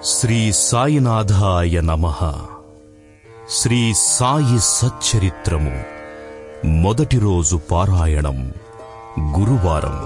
శ్రీ సాయినాథాయ నమ శ్రీ సాయి సచ్చరిత్రము మొదటి రోజు పారాయణం గురువారం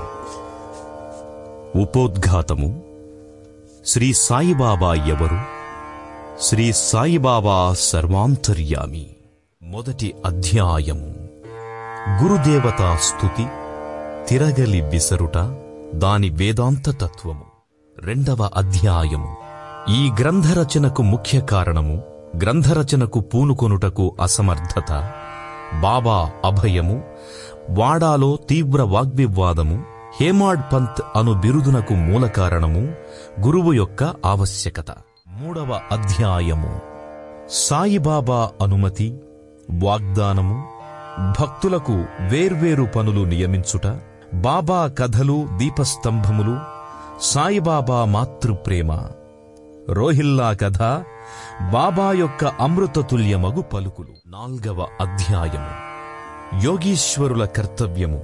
ఉపోద్ఘాతము శ్రీ సాయిబాబా ఎవరు శ్రీ సాయిబాబా సర్వాంతర్యామి మొదటి అధ్యాయము గురుదేవతా స్తుతి తిరగలి విసరుట దాని వేదాంత తత్వము రెండవ అధ్యాయము ఈ గ్రంథరచనకు ముఖ్య కారణము గ్రంథరచనకు పూనుకొనుటకు అసమర్థత బాబా అభయము వాడాలో తీవ్ర వాగ్వివాదము హేమాడ్ పంత్ అను బిరుదునకు మూల కారణము గురువు యొక్క ఆవశ్యకత మూడవ అధ్యాయము సాయిబాబా అనుమతి వాగ్దానము భక్తులకు వేర్వేరు పనులు నియమించుట బాబా కథలు దీపస్తంభములు సాయిబాబా మాతృప్రేమ రోహిల్లా కథ బాబా యొక్క అమృతతుల్యమగు పలుకులు నాల్గవ అధ్యాయము యోగీశ్వరుల కర్తవ్యము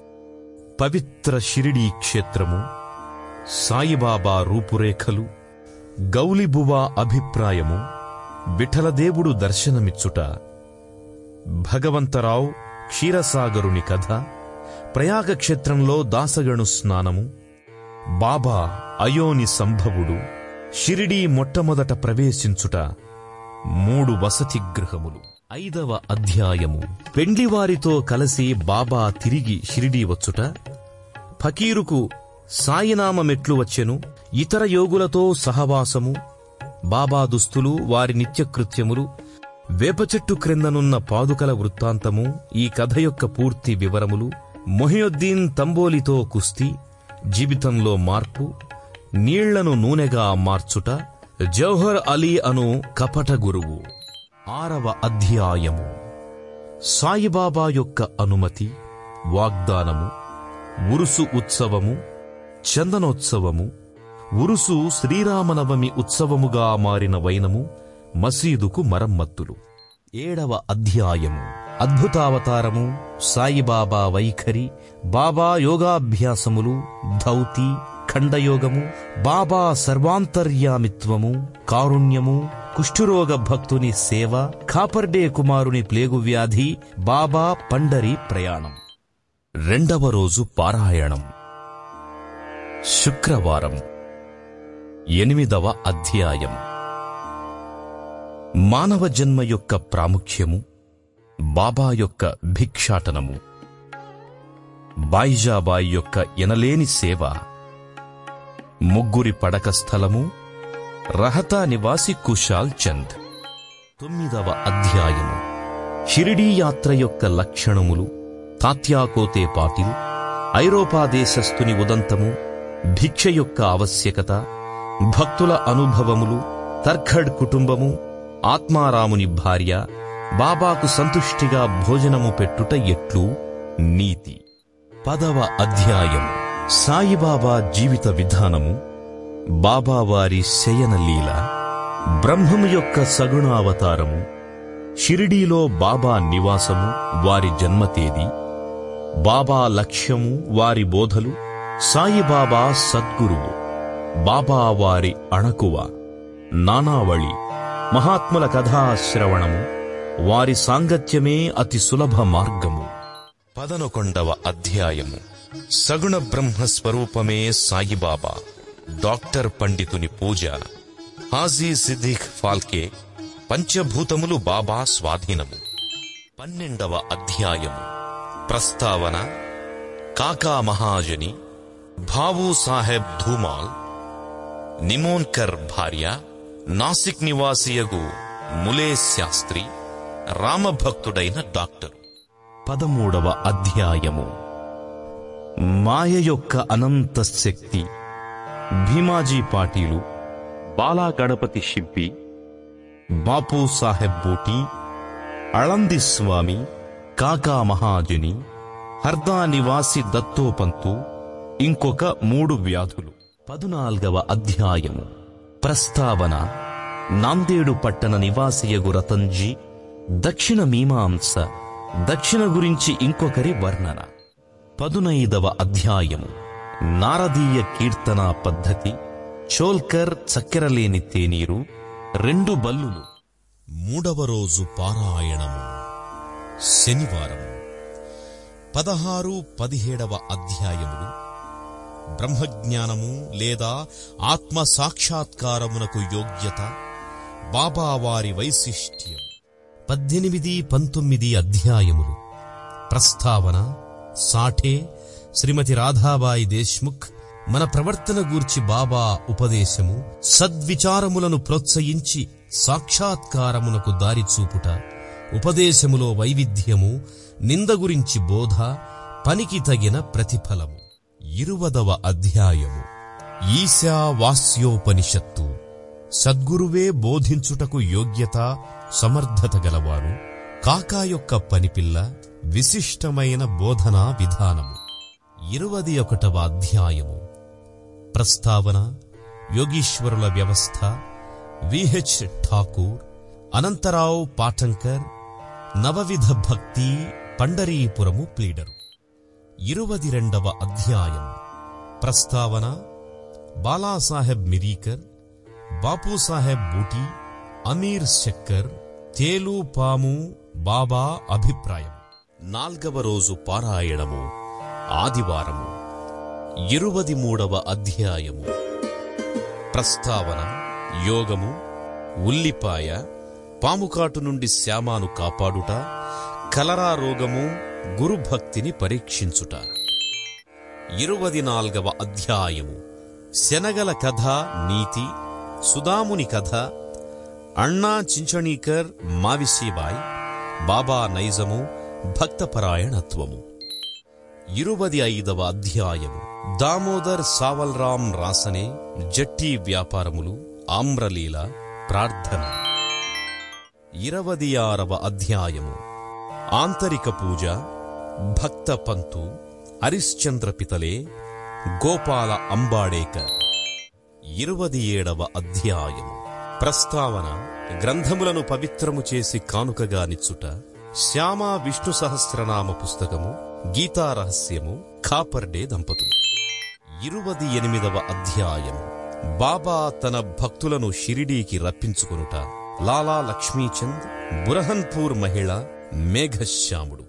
పవిత్ర షిరిడీ క్షేత్రము సాయిబాబా రూపురేఖలు గౌలిబువా అభిప్రాయము విఠలదేవుడు దర్శనమిచ్చుట భగవంతరావు క్షీరసాగరుని కథ ప్రయాగ క్షేత్రంలో దాసగణు స్నానము బాబా అయోని సంభవుడు షిరిడీ మొట్టమొదట ప్రవేశించుట మూడు వసతి గృహములు ఐదవ అధ్యాయము పెండ్లివారితో కలిసి బాబా తిరిగి షిరిడీ వచ్చుట ఫకీరుకు సాయినామమెట్లు వచ్చెను ఇతర యోగులతో సహవాసము బాబా దుస్తులు వారి నిత్యకృత్యములు వేప చెట్టు క్రిందనున్న పాదుకల వృత్తాంతము ఈ కథ యొక్క పూర్తి వివరములు మొహియుద్దీన్ తంబోలితో కుస్తీ జీవితంలో మార్పు నీళ్లను నూనెగా మార్చుట జౌహర్ అలీ అను కపట గురువు ఆరవ అధ్యాయము సాయిబాబా యొక్క అనుమతి వాగ్దానము ఉరుసు ఉత్సవము చందనోత్సవము ఉరుసు శ్రీరామనవమి ఉత్సవముగా మారిన వైనము మసీదుకు మరమ్మత్తులు ఏడవ అధ్యాయము అద్భుతావతారము సాయిబాబా వైఖరి బాబా యోగాభ్యాసములు ధౌతి ఖండయోగము బాబా సర్వాంతర్యామిత్వము కారుణ్యము కుష్ఠురోగ భక్తుని సేవ కాపర్డే కుమారుని ప్లేగు వ్యాధి బాబా పండరి ప్రయాణం రెండవ రోజు పారాయణం శుక్రవారం ఎనిమిదవ అధ్యాయం మానవ జన్మ యొక్క ప్రాముఖ్యము బాబా యొక్క భిక్షాటనము బాయిజాబాయి యొక్క ఎనలేని సేవ ముగ్గురి పడక స్థలము రహతా నివాసి కుశాల్ చంద్ తొమ్మిదవ అధ్యాయము షిరిడీ యాత్ర యొక్క లక్షణములు తాత్యాకోతే పాటిల్ ఐరోపా దేశస్థుని ఉదంతము భిక్ష యొక్క ఆవశ్యకత భక్తుల అనుభవములు తర్ఖడ్ కుటుంబము ఆత్మారాముని భార్య బాబాకు సంతుష్టిగా భోజనము పెట్టుట ఎట్లు నీతి పదవ అధ్యాయం సాయిబాబా జీవిత విధానము బాబావారి శయన లీల బ్రహ్మము యొక్క సగుణావతారము షిరిడీలో బాబా నివాసము వారి జన్మతేదీ బాబా లక్ష్యము వారి బోధలు సాయిబాబా సద్గురువు బాబా వారి అణకువ నానావళి మహాత్ముల కథాశ్రవణము వారి సాంగత్యమే అతి సులభ మార్గము పదనొకొండవ అధ్యాయము సగుణ బ్రహ్మ స్వరూపమే సాయిబాబా డాక్టర్ పండితుని పూజ హాజీ సిద్దిక్ ఫాల్కే పంచభూతములు బాబా స్వాధీనము పన్నెండవ అధ్యాయము ప్రస్తావన కాకా మహాజని భావు సాహెబ్ ధూమాల్ నిమోన్కర్ భార్య నాసిక్ నివాసియగు ములే శాస్త్రి రామభక్తుడైన డాక్టర్ పదమూడవ అధ్యాయము మాయ యొక్క అనంత శక్తి భీమాజీ పాటీలు బాలా గణపతి షిబ్బి బాపు సాహెబ్ బూటి అళంది స్వామి కాకా మహాజని హర్దా నివాసి దత్తోపంతు ఇంకొక మూడు వ్యాధులు పదునాల్గవ అధ్యాయము ప్రస్తావన నాందేడు పట్టణ నివాసియగు రతన్జీ దక్షిణ మీమాంస దక్షిణ గురించి ఇంకొకరి వర్ణన పదునైదవ అధ్యాయము నారదీయ కీర్తనా పద్ధతి చోల్కర్ చక్కెరలేని తేనీరు రెండు బల్లులు మూడవ రోజు పారాయణము శనివారం పదహారు పదిహేడవ అధ్యాయములు బ్రహ్మజ్ఞానము లేదా ఆత్మ సాక్షాత్కారమునకు యోగ్యత బాబావారి వైశిష్ట్యం పద్దెనిమిది పంతొమ్మిది అధ్యాయములు ప్రస్తావన సాఠే శ్రీమతి రాధాబాయి దేశ్ముఖ్ మన ప్రవర్తన గూర్చి బాబా ఉపదేశము సద్విచారములను ప్రోత్సహించి సాక్షాత్కారమునకు దారి చూపుట ఉపదేశములో వైవిధ్యము నింద గురించి బోధ పనికి తగిన ప్రతిఫలము ఇరువదవ అధ్యాయము ఈశావాస్యోపనిషత్తు సద్గురువే బోధించుటకు యోగ్యత సమర్థత గలవారు కాకా యొక్క పనిపిల్ల విశిష్టమైన బోధనా విధానము ఇరువది ఒకటవ అధ్యాయము ప్రస్తావన యోగీశ్వరుల వ్యవస్థ విహెచ్ ఠాకూర్ అనంతరావు పాఠంకర్ నవవిధ భక్తి పండరీపురము ప్లీడరు ఇరువది రెండవ అధ్యాయం ప్రస్తావన బాలాసాహెబ్ మిరీకర్ బాపూసాహెబ్ బూటీ అమీర్ శక్కర్ తేలు పాము బాబా అభిప్రాయం నాల్గవ రోజు పారాయణము ఆదివారము ఇరువది మూడవ అధ్యాయము ప్రస్తావన యోగము ఉల్లిపాయ పాముకాటు నుండి శ్యామాను కాపాడుట కలరా రోగము గురుభక్తిని పరీక్షించుట ఇరువది నాల్గవ అధ్యాయము శనగల కథ నీతి సుదాముని కథ అన్నా చించణీకర్ మావిసీబాయ్ బాబా నైజము భక్తపరాయణత్వము ఇరువది ఐదవ అధ్యాయము దామోదర్ సావల్రాం రాసనే జట్టి వ్యాపారములు ఆమ్రలీల ప్రార్థన ఇరవది ఆరవ అధ్యాయము ఆంతరిక పూజ భక్త పంతు హరిశ్చంద్ర పితలే గోపాల అంబాడేకర్ ఇరువది ఏడవ అధ్యాయము ప్రస్తావన గ్రంథములను పవిత్రము చేసి కానుకగా నిచ్చుట శ్యామ విష్ణు సహస్రనామ పుస్తకము గీతా రహస్యము కాపర్డే దంపతులు ఇరువది ఎనిమిదవ అధ్యాయము బాబా తన భక్తులను షిరిడీకి రప్పించుకొనుట లాలా లక్ష్మీచంద్ బురహన్పూర్ మహిళ మేఘశ్యాముడు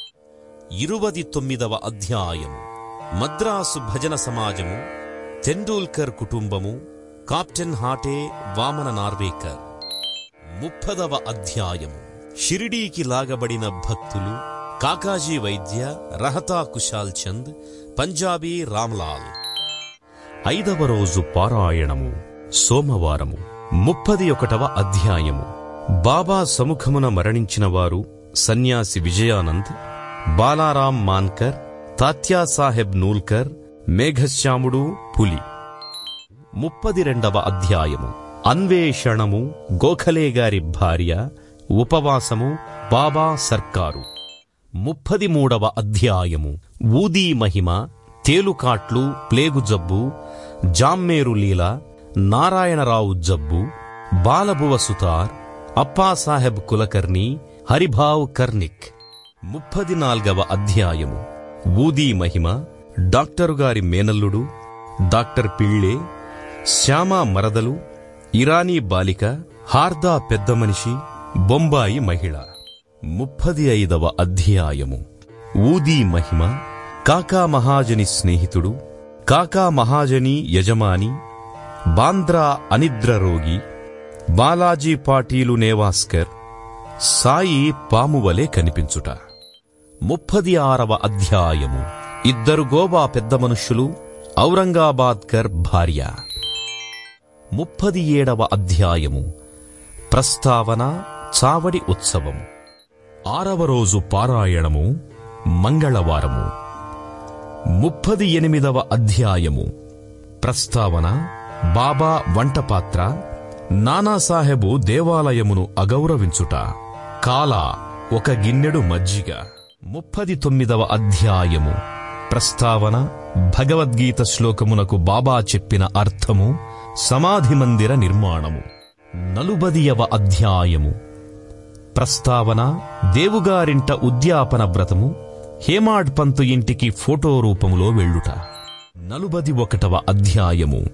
ఇరువది తొమ్మిదవ అధ్యాయము మద్రాసు భజన సమాజము తెండూల్కర్ కుటుంబము కాప్టెన్ హాటే వామన నార్వేకర్ ముప్పదవ అధ్యాయము షిరిడీకి లాగబడిన భక్తులు కాకాజీ వైద్య రహతా కుశాల్ చంద్ పంజాబీ రామ్లాల్ ఐదవ రోజు పారాయణము సోమవారము ముప్పది ఒకటవ అధ్యాయము బాబా సముఖమున మరణించిన వారు సన్యాసి విజయానంద్ బాలారాం మాన్కర్ తాత్యాసాహెబ్ నూల్కర్ మేఘశ్యాముడు పులి ముప్పది రెండవ అధ్యాయము అన్వేషణము గోఖలే గారి భార్య ఉపవాసము బాబా సర్కారు ముప్పది మూడవ అధ్యాయము ఊదీ మహిమ తేలుకాట్లు ప్లేగు జబ్బు జామ్మేరు లీల నారాయణరావు జబ్బు బాలభువ సుతార్ అప్పాసాహెబ్ కులకర్ణి హరిభావ్ కర్నిక్ ముప్పది నాల్గవ అధ్యాయము ఊదీ మహిమ డాక్టరు గారి మేనల్లుడు డాక్టర్ పిళ్ళే శ్యామ మరదలు ఇరానీ బాలిక హార్దా పెద్ద మనిషి బొంబాయి మహిళ ముప్పది ఐదవ అధ్యాయము ఊదీ మహిమ కాకా మహాజని స్నేహితుడు కాకా మహాజని యజమాని బాంద్రా అనిద్ర రోగి బాలాజీ పాటీలు నేవాస్కర్ సాయి పామువలే కనిపించుట ముప్పది ఆరవ అధ్యాయము ఇద్దరు గోవా పెద్ద మనుష్యులు ఔరంగాబాద్కర్ భార్య ముప్పది ఏడవ అధ్యాయము ప్రస్తావన చావడి ఉత్సవం ఆరవ రోజు పారాయణము మంగళవారము ముప్పది ఎనిమిదవ అధ్యాయము ప్రస్తావన బాబా వంటపాత్ర నానాసాహెబు దేవాలయమును అగౌరవించుట కాల ఒక గిన్నెడు మజ్జిగ ముప్పది తొమ్మిదవ అధ్యాయము ప్రస్తావన భగవద్గీత శ్లోకమునకు బాబా చెప్పిన అర్థము సమాధి మందిర నిర్మాణము నలుబదియవ అధ్యాయము ప్రస్తావన దేవుగారింట ఉద్యాపన వ్రతము హేమాడ్ పంతు ఇంటికి ఫోటో రూపములో వెళ్ళుట నలుబది ఒకటవ అధ్యాయము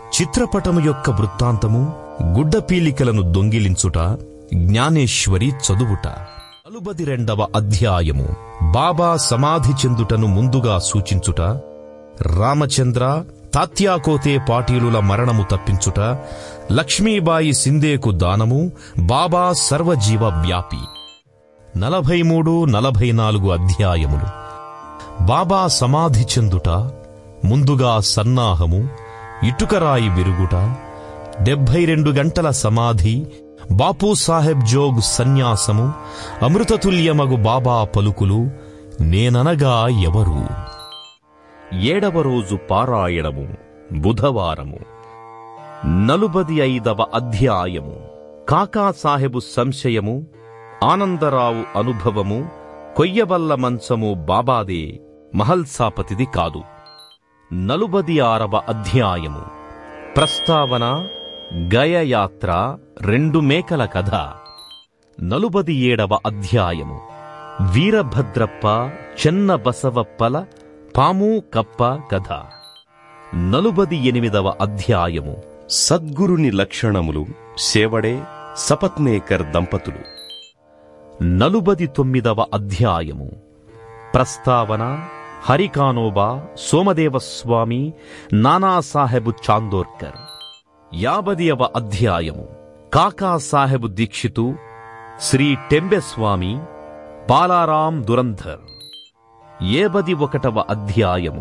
చిత్రపటము యొక్క వృత్తాంతము గుడ్డ పీలికలను దొంగిలించుట జ్ఞానేశ్వరి చదువుట నలుబది రెండవ అధ్యాయము బాబా సమాధి చెందుటను ముందుగా సూచించుట రామచంద్ర తాత్యాకోతే పాటీలుల మరణము తప్పించుట లక్ష్మీబాయి సిందేకు దానము బాబా సర్వజీవ వ్యాపి నలభై మూడు నలభై నాలుగు అధ్యాయములు బాబా సమాధి చెందుట ముందుగా సన్నాహము ఇటుకరాయి విరుగుట డెబ్భై రెండు గంటల సమాధి బాపూ సాహెబ్ జోగ్ సన్యాసము అమృతతుల్యమగు బాబా పలుకులు నేననగా ఎవరు ఏడవ రోజు పారాయణము బుధవారము నలుబది ఐదవ అధ్యాయము కాకాసాహెబు సంశయము ఆనందరావు అనుభవము కొయ్యబల్ల మంచము బాబాదే మహల్సాపతిది కాదు నలుబది ఆరవ అధ్యాయము ప్రస్తావన గయయాత్ర రెండు మేకల కథ నలుబది ఏడవ అధ్యాయము వీరభద్రప్ప చెన్న బసవప్పల పాము కప్ప కథ నలుబది ఎనిమిదవ అధ్యాయము సద్గురుని లక్షణములు సేవడే సపత్నేకర్ దంపతులు నలుబది తొమ్మిదవ అధ్యాయము ప్రస్తావన హరికానోబా సోమదేవస్వామి నానాసాహెబు చాందోర్కర్ యాభదియవ అధ్యాయము కాకాసాహెబు దీక్షితు శ్రీ టెంబెస్వామి బాలారాం దురంధర్ ఏబది ఒకటవ అధ్యాయము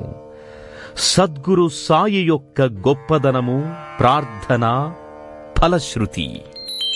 సద్గురు సాయి యొక్క గొప్పదనము ప్రార్థన ఫలశ్రుతి